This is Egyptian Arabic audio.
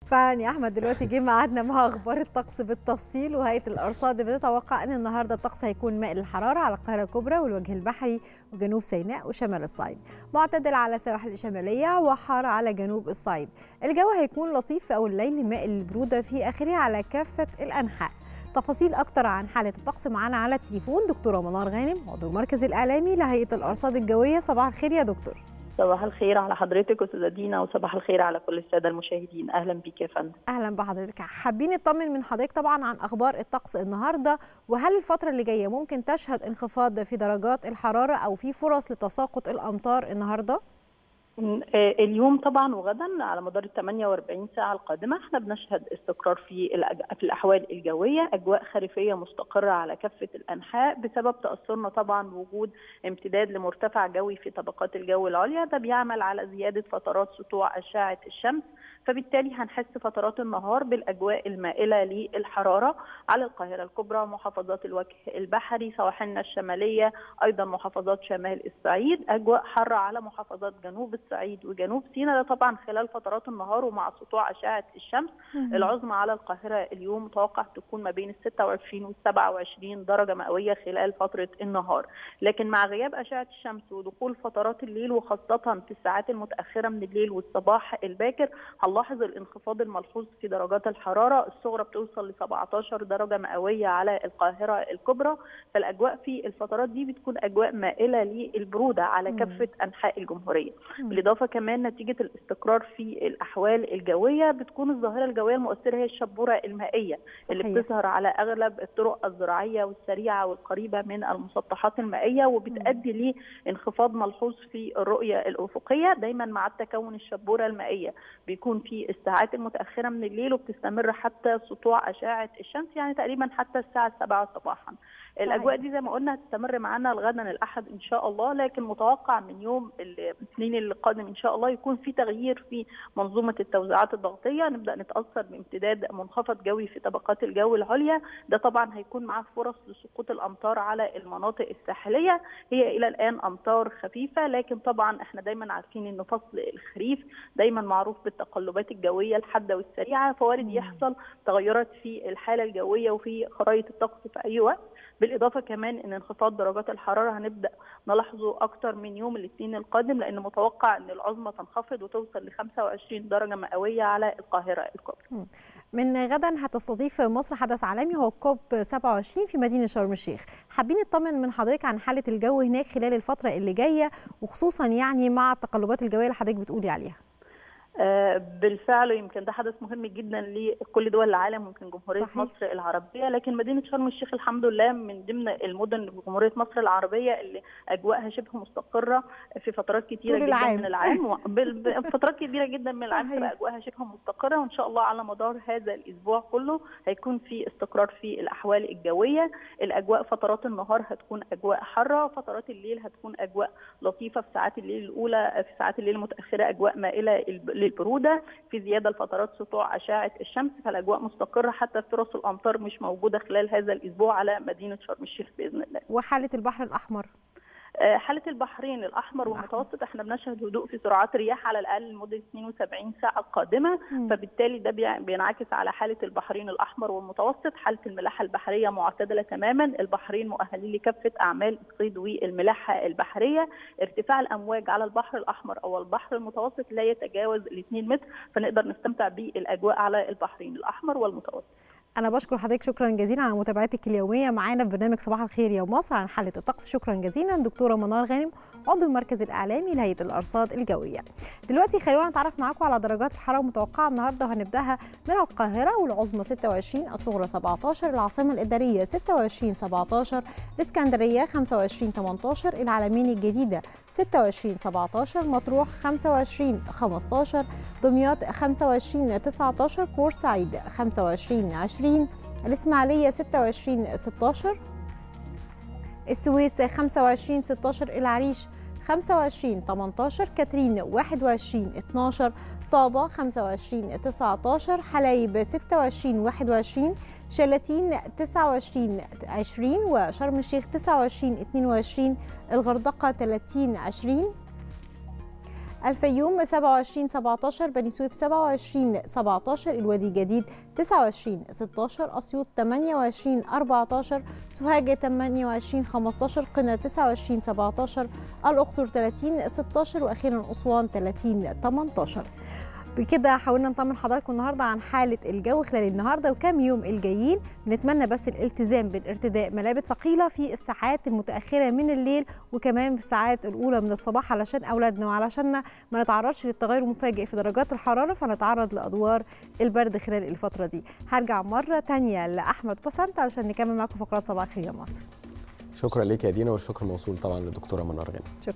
فعلا يا احمد دلوقتي جه ميعادنا مع اخبار الطقس بالتفصيل وهيئه الارصاد بتتوقع ان النهارده الطقس هيكون مائل الحراره على القاهره الكبرى والوجه البحري وجنوب سيناء وشمال الصعيد معتدل على السواحل الشماليه وحار على جنوب الصعيد الجو هيكون لطيف في اول الليل مائل البروده في اخره على كافه الانحاء تفاصيل اكتر عن حاله الطقس معانا على التليفون دكتوره منار غانم عضو المركز الاعلامي لهيئه الارصاد الجويه صباح الخير يا دكتور صباح الخير على حضرتك استاذه دينا وصباح الخير على كل الساده المشاهدين اهلا بيك يا فندم اهلا بحضرتك حابين نطمن من حضرتك طبعا عن اخبار الطقس النهارده وهل الفتره اللي جايه ممكن تشهد انخفاض في درجات الحراره او في فرص لتساقط الامطار النهارده اليوم طبعا وغدا على مدار ال 48 ساعه القادمه احنا بنشهد استقرار في في الاحوال الجويه اجواء خريفيه مستقره على كافه الانحاء بسبب تاثرنا طبعا بوجود امتداد لمرتفع جوي في طبقات الجو العليا ده بيعمل على زياده فترات سطوع اشعه الشمس فبالتالي هنحس فترات النهار بالاجواء المائله للحراره على القاهره الكبرى محافظات الوجه البحري سواحلنا الشماليه ايضا محافظات شمال الصعيد اجواء حاره على محافظات جنوب الصعيد وجنوب سيناء ده طبعا خلال فترات النهار ومع سطوع اشعه الشمس العظمى على القاهره اليوم متوقع تكون ما بين ال 26 وال 27 درجه مئويه خلال فتره النهار لكن مع غياب اشعه الشمس ودخول فترات الليل وخاصه في الساعات المتاخره من الليل والصباح الباكر هنلاحظ الانخفاض الملحوظ في درجات الحراره الصغرى بتوصل ل 17 درجه مئويه على القاهره الكبرى فالاجواء في الفترات دي بتكون اجواء مائله للبروده على كافه انحاء الجمهوريه بالاضافه كمان نتيجه الاستقرار في الاحوال الجويه بتكون الظاهره الجويه المؤثره هي الشبوره المائيه صحيح. اللي بتظهر على اغلب الطرق الزراعيه والسريعه والقريبه من المسطحات المائيه وبتؤدي لانخفاض ملحوظ في الرؤيه الافقيه دايما مع تكون الشبوره المائيه بيكون في الساعات المتاخره من الليل وبتستمر حتى سطوع اشعه الشمس يعني تقريبا حتى الساعه 7 صباحا الاجواء دي زي ما قلنا هتستمر معانا لغدا الاحد ان شاء الله لكن متوقع من يوم الاثنين القادم ان شاء الله يكون في تغيير في منظومه التوزيعات الضغطيه نبدا نتاثر بامتداد منخفض جوي في طبقات الجو العليا ده طبعا هيكون معاه فرص لسقوط الامطار على المناطق الساحليه هي الى الان امطار خفيفه لكن طبعا احنا دايما عارفين ان فصل الخريف دايما معروف بالتقلبات الجويه الحاده والسريعه فوارد يحصل تغيرات في الحاله الجويه وفي خرائط الطقس في اي وقت بالاضافه كمان ان انخفاض درجات الحراره هنبدا نلاحظه اكتر من يوم الاثنين القادم لان متوقع ان العظمى تنخفض وتوصل ل 25 درجه مئويه على القاهره الكبرى. من غدا هتستضيف مصر حدث عالمي هو كوب 27 في مدينه شرم الشيخ، حابين نطمن من حضرتك عن حاله الجو هناك خلال الفتره اللي جايه وخصوصا يعني مع التقلبات الجويه اللي حضرتك بتقولي عليها. بالفعل يمكن ده حدث مهم جدا لكل دول العالم ويمكن جمهوريه صحيح. مصر العربيه لكن مدينه شرم الشيخ الحمد لله من ضمن المدن جمهوريه مصر العربيه اللي اجواءها شبه مستقره في فترات كتيره جدا العام. من العام فترات كبيره جدا من العام تبقى اجواءها شبه مستقره وان شاء الله على مدار هذا الاسبوع كله هيكون في استقرار في الاحوال الجويه الاجواء فترات النهار هتكون اجواء حاره فترات الليل هتكون اجواء لطيفه في ساعات الليل الاولى في ساعات الليل المتاخره اجواء مائله للبروده في زياده لفترات سطوع اشعه الشمس فالاجواء مستقره حتى فرص الامطار مش موجوده خلال هذا الاسبوع على مدينه شرم الشيخ باذن الله. وحاله البحر الاحمر؟ حاله البحرين الاحمر والمتوسط احنا بنشهد هدوء في سرعات الرياح على الاقل لمده 72 ساعه القادمه م. فبالتالي ده بينعكس على حاله البحرين الاحمر والمتوسط حاله الملاحه البحريه معتدله تماما البحرين مؤهلين لكافه اعمال الصيد والملاحه البحريه ارتفاع الامواج على البحر الاحمر او البحر المتوسط لا يتجاوز ال 2 متر فنقدر نستمتع بالاجواء على البحرين الاحمر والمتوسط أنا بشكر حضرتك شكرا جزيلا على متابعتك اليومية معانا في برنامج صباح الخير يا مصر عن حالة الطقس شكرا جزيلا دكتورة منار غانم عضو المركز الإعلامي لهيئة الأرصاد الجوية. دلوقتي خلونا نتعرف معاكم على درجات الحرارة المتوقعة النهاردة وهنبدأها من القاهرة والعظمى 26 الصغرى 17 العاصمة الإدارية 26 17 الإسكندرية 25 18 العلمين الجديدة 26 17 مطروح 25 15 دمياط 25 19 بورسعيد 25 20 الإسماعيلية 26 16 السويس 25 16 العريش 25 18 كاترين 21 12 طابة 25 19 حلايب 26 21 شلاتين 29 20 وشرم الشيخ 29 22 الغردقة 30 20 الفيوم 27 17 بني سويف 27 17 الوادي الجديد 29 16 اسيوط 28 14 سوهاج 28 15 قنا 29 17 الاقصر 30 16 واخيرا اسوان 30 18 بكده حاولنا نطمن حضراتكم النهارده عن حاله الجو خلال النهارده وكام يوم الجايين بنتمنى بس الالتزام بالارتداء ملابس ثقيله في الساعات المتاخره من الليل وكمان في الساعات الاولى من الصباح علشان اولادنا وعلشان ما نتعرضش للتغير المفاجئ في درجات الحراره فنتعرض لادوار البرد خلال الفتره دي هرجع مره تانية لاحمد بسنت علشان نكمل معاكم فقرات صباح الخير يا مصر شكرا ليك يا دينا والشكر موصول طبعا للدكتوره منار غانم